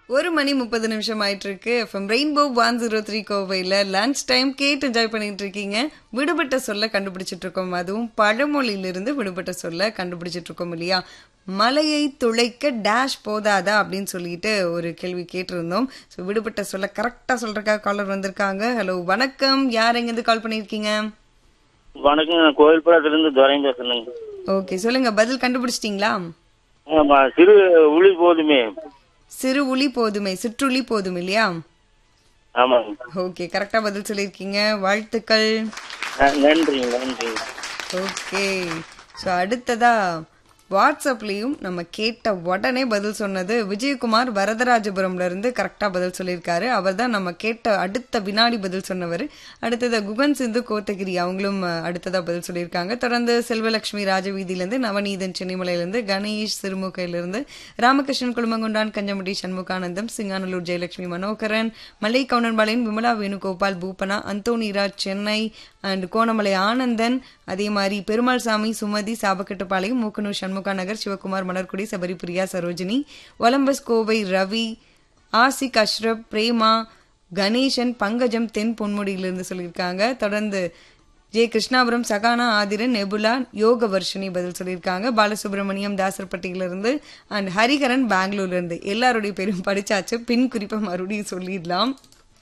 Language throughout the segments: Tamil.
ஒரு மணி முப்பது நிமிஷம் ஆயிட்டு இருக்கு FM rainbow one zero three கோவையில் லஞ்ச் டைம் கேட்டு என்ஜாய் பண்ணிட்டு இருக்கீங்க விடுபட்ட சொல்ல கண்டுபிடிச்சிட்டு இருக்கோம் அதுவும் பழமொழியிலிருந்து விடுபட்ட சொல்ல கண்டுபிடிச்சிட்டு இருக்கோம் இல்லையா மலையை துளைக்க டேஷ் போதாதா அப்படின்னு சொல்லிட்டு ஒரு கேள்வி கேட்டிருந்தோம் ஸோ விடுபட்ட சொல்ல கரெக்டாக சொல்றதுக்காக காலர் வந்திருக்காங்க ஹலோ வணக்கம் யார் எங்கேருந்து கால் பண்ணியிருக்கீங்க வணக்கம் நான் கோயில்புரத்துல இருந்து துரையும் பேசுறேங்க ஓகே சொல்லுங்க பதில் கண்டுபிடிச்சிட்டிங்களா ஆமா சிறு உளி போதுமே சிறு உளி போதுமே சிற்றுளி போதும் இல்லையா ஆமாங்க ஓகே கரெக்டாக பதில் சொல்லியிருக்கீங்க வாழ்த்துக்கள் ந- நன்றி நன்றி ஓகே ஸோ அடுத்ததா வாட்ஸ்அப்லேயும் நம்ம கேட்ட உடனே பதில் சொன்னது விஜயகுமார் வரதராஜபுரம்ல இருந்து கரெக்டாக பதில் சொல்லியிருக்காரு அவர் தான் நம்ம கேட்ட அடுத்த வினாடி பதில் சொன்னவர் அடுத்தது குகன் சிந்து கோத்தகிரி அவங்களும் அஹ், அடுத்ததா பதில் சொல்லியிருக்காங்க தொடர்ந்து செல்வலட்சுமி ராஜவீதியிலேருந்து நவநீதன் சென்னிமலையிலேருந்து கணேஷ் சிறுமுகையிலிருந்து ராமகிருஷ்ணன் குழுமங்குண்டான் கஞ்சமுடி சண்முகானந்தம் சிங்கானலூர் ஜெயலட்சுமி மனோகரன் மல்லை கவுனன்பாளையம் விமலா வேணுகோபால் பூபனா அந்தோனிராஜ் சென்னை அண்ட் கோணமலை ஆனந்தன் அதே மாதிரி பெருமாள் சாமி சுமதி சாபக்கட்டுப்பாளையம் மூக்கனூர் சண்முகா நகர் சிவகுமார் மலர்குடி சபரிபிரியா சரோஜினி ஒலம்பஸ் கோவை ரவி ஆசிக் அஷ்ரப் பிரேமா கணேசன் பங்கஜம் தென் பொன்முடியிலிருந்து சொல்லியிருக்காங்க தொடர்ந்து J Krishnapuram Sahana Athiran Nebula Yogavarshini பதில் சொல்லியிருக்காங்க பாலசுப்ரமணியம் தாசர்பட்டியிலிருந்து அண்ட் ஹரிகரன் பெங்களூர்ல இருந்து எல்லாருடைய பேரும் படிச்சாச்சு பின் குறிப்பை மறுபடியும் சொல்லிடலாம்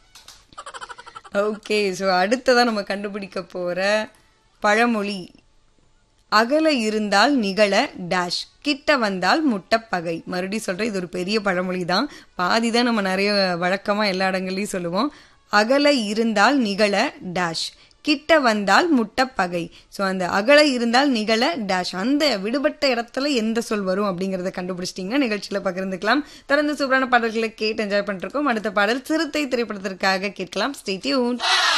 ஓகே ஸோ அடுத்ததா நம்ம கண்டுபிடிக்க போற பழமொழி அகல இருந்தால் நிகழ டேஷ் கிட்ட வந்தால் முட்டப்பகை மறுபடியும் சொல்றேன் இது ஒரு பெரிய பழமொழி தான் பாதி தான் நம்ம நிறைய வழக்கமா எல்லா இடங்கள்லயும் சொல்லுவோம் அகல இருந்தால் நிகழ டேஷ் கிட்ட வந்தால் முட்டப்பகை ஸோ அந்த அகல இருந்தால் நிகழ டேஷ் அந்த விடுபட்ட இடத்துல எந்த சொல் வரும் அப்படிங்கறத கண்டுபிடிச்சிட்டீங்கன்னா நிகழ்ச்சியில பகிர்ந்துக்கலாம் தொடர்ந்து சூப்பரான பாடல்களை கேட்டு என்ஜாய் பண்ணிருக்கோம் அடுத்த பாடல் சிறுத்தை திரைப்படத்திற்காக கேட்கலாம் ஸ்டேட்யூன்